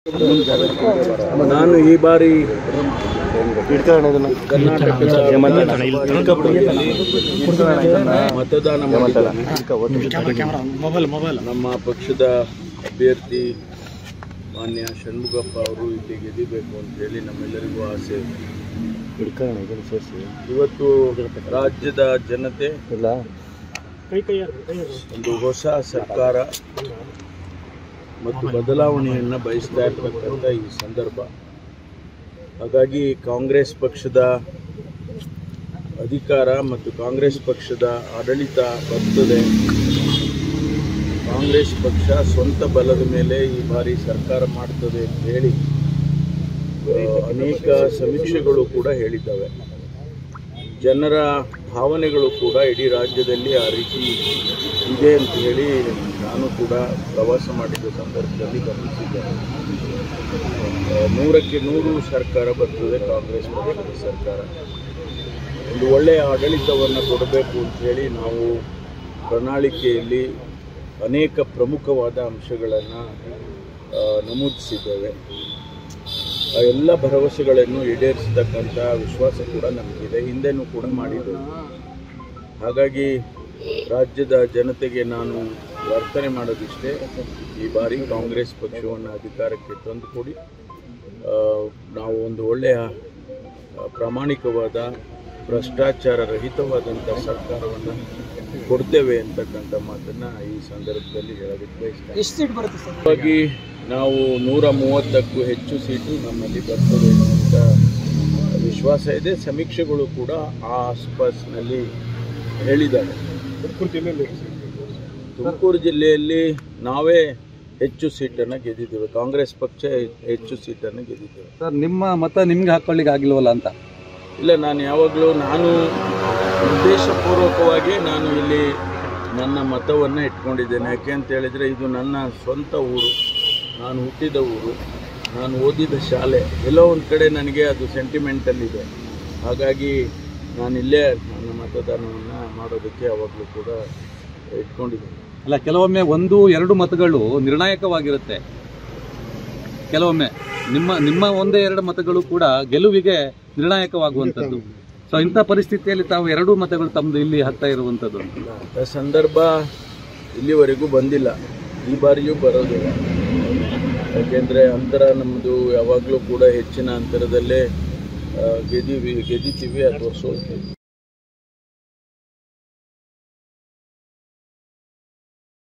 ನಾನು ಈ ಬಾರಿ ಕರ್ನಾಟಕದ ಮತದಾನ ಮಾಡಿದ್ದೇನೆ. ನಮ್ಮ ಪಕ್ಷದ ಅಭ್ಯರ್ಥಿ ಮಾನ್ಯ ಷಣ್ಮುಗಪ್ಪ ಅವರು ಇಲ್ಲಿ ಗೆದಿಬೇಕು ಅಂತ ಹೇಳಿ ನಮ್ಮೆಲ್ಲರಿಗೂ ಆಸೆ ಇದೆ. ಇವತ್ತು ರಾಜ್ಯದ ಜನತೆ ಒಂದು ಹೊಸ ಸರ್ಕಾರ ಮತ್ತು ಬದಲಾವಣೆಯನ್ನು ಬಯಸ್ತಾ ಇರ್ತಕ್ಕಂಥ ಈ ಸಂದರ್ಭ ಹಾಗಾಗಿ ಕಾಂಗ್ರೆಸ್ ಪಕ್ಷದ ಅಧಿಕಾರ ಮತ್ತು ಕಾಂಗ್ರೆಸ್ ಪಕ್ಷದ ಆಡಳಿತ ಬರ್ತದೆ ಕಾಂಗ್ರೆಸ್ ಪಕ್ಷ ಸ್ವಂತ ಬಲದ ಮೇಲೆ ಈ ಬಾರಿ ಸರ್ಕಾರ ಮಾಡ್ತದೆ ಅಂತ ಹೇಳಿ ಆ, ಅನೇಕ ಸಮೀಕ್ಷೆಗಳು ಕೂಡ ಹೇಳಿದ್ದಾವೆ ಜನರ ಭಾವನೆಗಳು ಕೂಡ ಇಡೀ ರಾಜ್ಯದಲ್ಲಿ ಆ ರೀತಿ ಇದೆ ಅಂತ ಹೇಳಿ ನಾನು ಕೂಡ ಪ್ರವಾಸ ಮಾಡಿದ ಸಂದರ್ಭದಲ್ಲಿ ಗಮನಿಸಿದ್ದೇನೆ ಆ, ನೂರಕ್ಕೆ ನೂರು ಸರ್ಕಾರ ಬರ್ತದೆ ಕಾಂಗ್ರೆಸ್ ಪಕ್ಷದ ಸರ್ಕಾರ ಒಂದು ಒಳ್ಳೆಯ ಆಡಳಿತವನ್ನು ಕೊಡಬೇಕು ಅಂತ ಹೇಳಿ ನಾವು ಪ್ರಣಾಳಿಕೆಯಲ್ಲಿ ಅನೇಕ ಪ್ರಮುಖವಾದ ಅಂಶಗಳನ್ನು ನಮೂದಿಸಿದ್ದೇವೆ ಆ ಎಲ್ಲ ಭರವಸೆಗಳನ್ನು ಈಡೇರಿಸತಕ್ಕಂಥ ವಿಶ್ವಾಸ ಕೂಡ ನಮಗಿದೆ ಹಿಂದೆನೂ ಕೂಡ ಮಾಡಿದ್ದೇವೆ ಹಾಗಾಗಿ ರಾಜ್ಯದ ಜನತೆಗೆ ನಾನು ಪ್ರಾರ್ಥನೆ ಮಾಡೋದಿಷ್ಟೇ ಈ ಬಾರಿ ಕಾಂಗ್ರೆಸ್ ಪಕ್ಷವನ್ನು ಅಧಿಕಾರಕ್ಕೆ ತಂದುಕೊಡಿ ಆ, ನಾವು ಒಂದು ಒಳ್ಳೆಯ ಆ, ಪ್ರಾಮಾಣಿಕವಾದ ಭ್ರಷ್ಟಾಚಾರ ರಹಿತವಾದಂಥ ಸರ್ಕಾರವನ್ನು ಕೊಡ್ತೇವೆ ಅಂತಕ್ಕಂಥ ಮಾತನ್ನು ಈ ಸಂದರ್ಭದಲ್ಲಿ ಹೇಳೋದಕ್ಕೆ ಬಯಸ್ತೇನೆ ಎಷ್ಟು ಸೀಟ್ ಬರುತ್ತೆ ಸರ್ ಹಾಗಾಗಿ ನಾವು ನೂರ ಮೂವತ್ತಕ್ಕೂ ಹೆಚ್ಚು ಸೀಟು ನಮ್ಮಲ್ಲಿ ಬರ್ತದೆ ಅಂತ ವಿಶ್ವಾಸ ಇದೆ ಸಮೀಕ್ಷೆಗಳು ಕೂಡ ಆ ಆಸ್ಪಾಸ್ನಲ್ಲಿ ಹೇಳಿದ್ದಾರೆ ತುಮಕೂರು ಜಿಲ್ಲೆಯಲ್ಲಿ ನಾವೇ ಹೆಚ್ಚು ಸೀಟನ್ನು ಗೆದ್ದಿದ್ದೇವೆ ಕಾಂಗ್ರೆಸ್ ಪಕ್ಷ ಹೆಚ್ಚು ಸೀಟನ್ನು ಗೆದ್ದಿದ್ದೇವೆ ಸರ್ ನಿಮ್ಮ ಮತ ನಿಮ್ಗೆ ಹಾಕೊಳ್ಳಿಕ್ಕೆ ಆಗಿಲ್ವಲ್ಲ ಅಂತ ಇಲ್ಲ ನಾನು ಯಾವಾಗಲೂ ನಾನು ಉದ್ದೇಶಪೂರ್ವಕವಾಗಿ ನಾನು ಇಲ್ಲಿ ನನ್ನ ಮತವನ್ನು ಇಟ್ಕೊಂಡಿದ್ದೇನೆ ಯಾಕೆ ಅಂತ ಹೇಳಿದರೆ ಇದು ನನ್ನ ಸ್ವಂತ ಊರು ನಾನು ಹುಟ್ಟಿದ ಊರು ನಾನು ಓದಿದ ಶಾಲೆ ಎಲ್ಲೋ ಒಂದು ಕಡೆ ನನಗೆ ಅದು ಸೆಂಟಿಮೆಂಟಲ್ಲಿದೆ ಹಾಗಾಗಿ ನಾನು ಇಲ್ಲೇ ನನ್ನ ಮತದಾನವನ್ನು ಮಾಡೋದಕ್ಕೆ ಯಾವಾಗಲೂ ಕೂಡ ಇಟ್ಕೊಂಡಿದ್ದೇನೆ ಅಲ್ಲ ಕೆಲವೊಮ್ಮೆ ಒಂದು ಎರಡು ಮತಗಳು ನಿರ್ಣಾಯಕವಾಗಿರುತ್ತೆ ಕೆಲವೊಮ್ಮೆ ನಿಮ್ಮ ನಿಮ್ಮ ಒಂದೇ ಎರಡು ಮತಗಳು ಕೂಡ ಗೆಲುವಿಗೆ ನಿರ್ಣಾಯಕವಾಗುವಂಥದ್ದು ಸೊ ಇಂಥ ಪರಿಸ್ಥಿತಿಯಲ್ಲಿ ತಾವು ಎರಡು ಮತಗಳು ತಮ್ಮದು ಇಲ್ಲಿ ಹತ್ತ ಇರುವಂಥದ್ದು ಅಂಥ ಸಂದರ್ಭ ಇಲ್ಲಿವರೆಗೂ ಬಂದಿಲ್ಲ ಈ ಬಾರಿಯೂ ಬರೋದಿಲ್ಲ ಯಾಕೆಂದರೆ ಅಂತರ ನಮ್ಮದು ಯಾವಾಗಲೂ ಕೂಡ ಹೆಚ್ಚಿನ ಅಂತರದಲ್ಲೇ ಆ, ಗೆದ್ದೀವಿ ಗೆದ್ದಿತೀವಿ ಅಥವಾ ಸೋಲ್ತೀವಿ